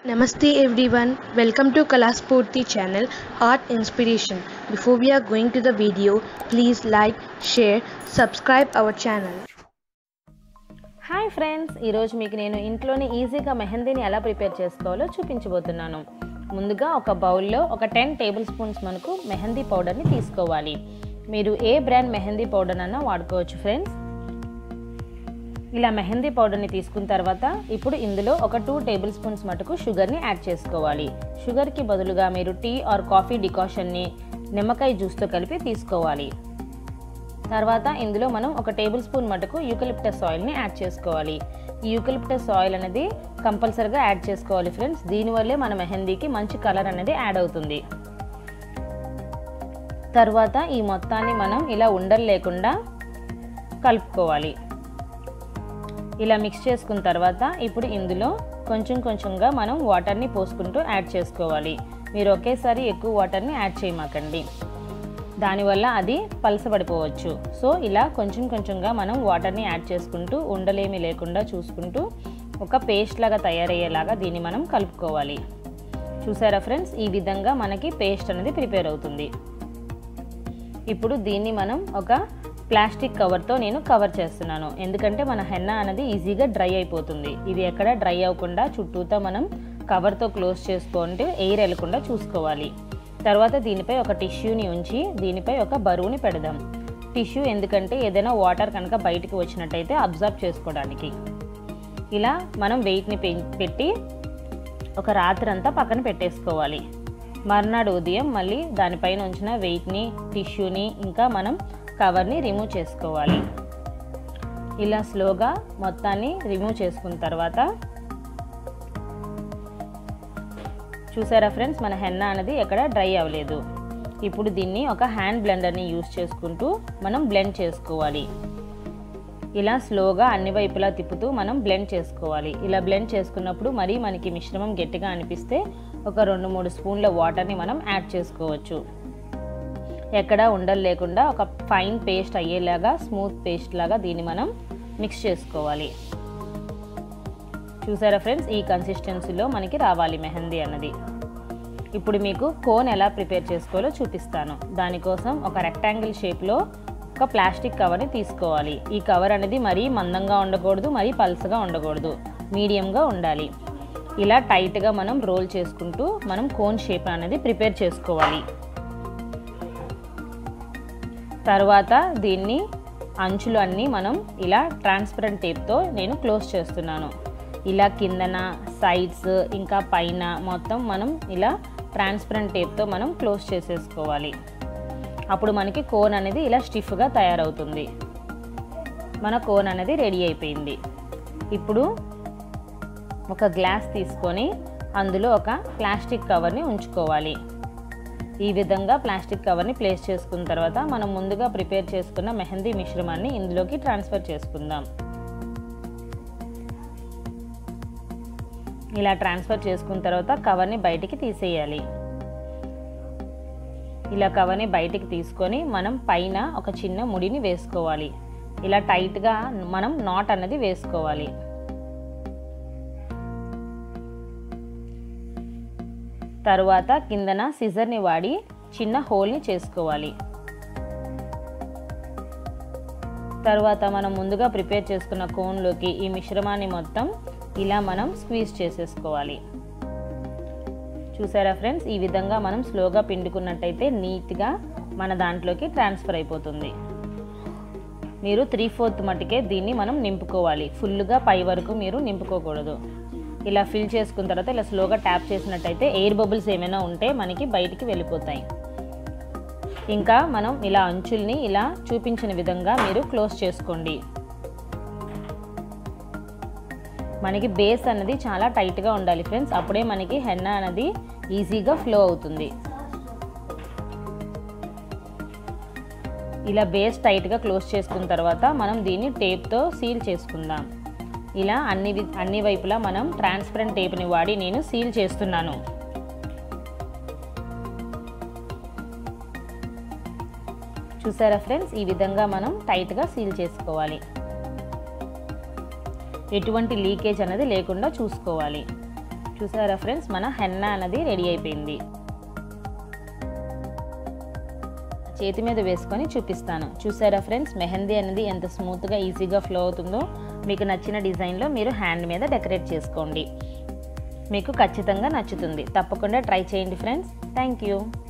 Namaste everyone, welcome to Kalaspurti channel Art Inspiration. Before we are going to the video, please like, share, subscribe our channel. Hi friends ఈరోజు మీకు నేను ఇంట్లోనే ఈజీగా మెహందీని ఎలా prepare చేసుకోవాలో చూపించబోతున్నాను ముందుగా ఒక బౌల్లో ఒక టెన్ టేబుల్ స్పూన్స్ మనకు మెహందీ పౌడర్ని తీసుకోవాలి మీరు ఏ బ్రాండ్ మెహందీ పౌడర్ అన్నా వాడుకోవచ్చు ఫ్రెండ్స్ ఇలా మెహందీ పౌడర్ని తీసుకున్న తర్వాత ఇప్పుడు ఇందులో ఒక టూ టేబుల్ స్పూన్స్ మటుకు షుగర్ని యాడ్ చేసుకోవాలి షుగర్కి బదులుగా మీరు టీ ఆర్ కాఫీ డికాషన్ని నిమ్మకాయ జ్యూస్తో కలిపి తీసుకోవాలి తర్వాత ఇందులో మనం ఒక టేబుల్ స్పూన్ మటుకు యూకలిప్టస్ ఆయిల్ని యాడ్ చేసుకోవాలి ఈ యూకలిప్టస్ ఆయిల్ అనేది కంపల్సరిగా యాడ్ చేసుకోవాలి ఫ్రెండ్స్ దీనివల్లే మన మెహందీకి మంచి కలర్ అనేది యాడ్ అవుతుంది తర్వాత ఈ మొత్తాన్ని మనం ఇలా ఉండలు లేకుండా కలుపుకోవాలి ఇలా మిక్స్ చేసుకున్న తర్వాత ఇప్పుడు ఇందులో కొంచెం కొంచెంగా మనం వాటర్ని పోసుకుంటూ యాడ్ చేసుకోవాలి మీరు ఒకేసారి ఎక్కువ వాటర్ని యాడ్ చేయమాకండి దానివల్ల అది పలసపడిపోవచ్చు సో ఇలా కొంచెం కొంచెంగా మనం వాటర్ని యాడ్ చేసుకుంటూ ఉండలేమి లేకుండా చూసుకుంటూ ఒక పేస్ట్ లాగా తయారయ్యేలాగా దీన్ని మనం కలుపుకోవాలి చూసారా ఫ్రెండ్స్ ఈ విధంగా మనకి పేస్ట్ అనేది ప్రిపేర్ అవుతుంది ఇప్పుడు దీన్ని మనం ఒక ప్లాస్టిక్ కవర్తో నేను కవర్ చేస్తున్నాను ఎందుకంటే మన హెన్న అనేది ఈజీగా డ్రై అయిపోతుంది ఇది ఎక్కడ డ్రై అవ్వకుండా చుట్టూతో మనం కవర్తో క్లోజ్ చేసుకుంటూ ఎయిర్ వెళ్లకుండా చూసుకోవాలి తర్వాత దీనిపై ఒక టిష్యూని ఉంచి దీనిపై ఒక బరువుని పెడదాం టిష్యూ ఎందుకంటే ఏదైనా వాటర్ కనుక బయటికి వచ్చినట్టయితే అబ్జర్వ్ చేసుకోవడానికి ఇలా మనం వెయిట్ని పెట్టి ఒక రాత్రి అంతా పక్కన పెట్టేసుకోవాలి మర్నాడు ఉదయం మళ్ళీ దానిపైన ఉంచిన వెయిట్ని టిష్యూని ఇంకా మనం కవర్ని రిమూవ్ చేసుకోవాలి ఇలా స్లోగా మొత్తాన్ని రిమూవ్ చేసుకున్న తర్వాత చూసారా ఫ్రెండ్స్ మన హెన్న అనేది ఎక్కడ డ్రై అవ్వలేదు ఇప్పుడు దీన్ని ఒక హ్యాండ్ బ్లెండర్ని యూస్ చేసుకుంటూ మనం బ్లెండ్ చేసుకోవాలి ఇలా స్లోగా అన్ని వైపులా తిప్పుతూ మనం బ్లెండ్ చేసుకోవాలి ఇలా బ్లెండ్ చేసుకున్నప్పుడు మరీ మనకి మిశ్రమం గట్టిగా అనిపిస్తే ఒక రెండు మూడు స్పూన్ల వాటర్ని మనం యాడ్ చేసుకోవచ్చు ఎక్కడ ఉండలు లేకుండా ఒక ఫైన్ పేస్ట్ అయ్యేలాగా స్మూత్ పేస్ట్ లాగా దీన్ని మనం మిక్స్ చేసుకోవాలి చూసారా ఫ్రెండ్స్ ఈ కన్సిస్టెన్సీలో మనకి రావాలి మెహందీ అన్నది ఇప్పుడు మీకు కోన్ ఎలా ప్రిపేర్ చేసుకోవాలో చూపిస్తాను దానికోసం ఒక రెక్టాంగిల్ షేప్లో ఒక ప్లాస్టిక్ కవర్ని తీసుకోవాలి ఈ కవర్ అనేది మరీ మందంగా ఉండకూడదు మరీ పల్సగా ఉండకూడదు మీడియంగా ఉండాలి ఇలా టైట్గా మనం రోల్ చేసుకుంటూ మనం కోన్ షేప్ అనేది ప్రిపేర్ చేసుకోవాలి తర్వాత దీన్ని అంచులు అన్నీ మనం ఇలా ట్రాన్స్పరెంట్ టేప్తో నేను క్లోజ్ చేస్తున్నాను ఇలా కిందన సైడ్స్ ఇంకా పైన మొత్తం మనం ఇలా ట్రాన్స్పరెంట్ టేప్తో మనం క్లోజ్ చేసేసుకోవాలి అప్పుడు మనకి కోన్ అనేది ఇలా స్టిఫ్గా తయారవుతుంది మన కోన్ అనేది రెడీ అయిపోయింది ఇప్పుడు ఒక గ్లాస్ తీసుకొని అందులో ఒక ప్లాస్టిక్ కవర్ని ఉంచుకోవాలి ఈ విధంగా ప్లాస్టిక్ కవర్ని ప్లేస్ చేసుకున్న తర్వాత మనం ముందుగా ప్రిపేర్ చేసుకున్న మెహందీ మిశ్రమాన్ని ఇందులోకి ట్రాన్స్ఫర్ చేసుకుందాం ఇలా ట్రాన్స్ఫర్ చేసుకున్న తర్వాత కవర్ని బయటికి తీసేయాలి ఇలా కవర్ని బయటికి తీసుకొని మనం పైన ఒక చిన్న ముడిని వేసుకోవాలి ఇలా టైట్గా మనం నాట్ అన్నది వేసుకోవాలి తరువాత కిందన సిజర్ని వాడి చిన్న హోల్ని చేసుకోవాలి తర్వాత మనం ముందుగా ప్రిపేర్ చేసుకున్న కోన్లోకి ఈ మిశ్రమాన్ని మొత్తం ఇలా మనం స్క్వీజ్ చేసేసుకోవాలి చూసారా ఫ్రెండ్స్ ఈ విధంగా మనం స్లోగా పిండుకున్నట్టయితే నీట్గా మన దాంట్లోకి ట్రాన్స్ఫర్ అయిపోతుంది మీరు త్రీ ఫోర్త్ మటుకే దీన్ని మనం నింపుకోవాలి ఫుల్గా పై వరకు మీరు నింపుకోకూడదు ఇలా ఫిల్ చేసుకున్న తర్వాత ఇలా స్లోగా ట్యాప్ చేసినట్టయితే ఎయిర్ బబుల్స్ ఏమైనా ఉంటే మనకి బయటికి వెళ్ళిపోతాయి ఇంకా మనం ఇలా అంచుల్ని ఇలా చూపించిన విధంగా మీరు క్లోజ్ చేసుకోండి మనకి బేస్ అనేది చాలా టైట్గా ఉండాలి ఫ్రెండ్స్ అప్పుడే మనకి హెన్న అనేది ఈజీగా ఫ్లో అవుతుంది ఇలా బేస్ టైట్గా క్లోజ్ చేసుకున్న తర్వాత మనం దీన్ని టేప్తో సీల్ చేసుకుందాం ఇలా అన్ని అన్ని వైపులా మనం ట్రాన్స్పరెంట్ టేప్ని వాడి నేను సీల్ చేస్తున్నాను చూసారా ఫ్రెండ్స్ ఈ విధంగా మనం టైట్గా సీల్ చేసుకోవాలి ఎటువంటి లీకేజ్ అనేది లేకుండా చూసుకోవాలి చూసారా ఫ్రెండ్స్ మన హెన్నా అనేది రెడీ అయిపోయింది చేతి మీద వేసుకొని చూపిస్తాను చూసారా ఫ్రెండ్స్ మెహందీ అనేది ఎంత స్మూత్గా ఈజీగా ఫ్లో అవుతుందో మీకు నచ్చిన డిజైన్లో మీరు హ్యాండ్ మీద డెకరేట్ చేసుకోండి మీకు ఖచ్చితంగా నచ్చుతుంది తప్పకుండా ట్రై చేయండి ఫ్రెండ్స్ థ్యాంక్ యూ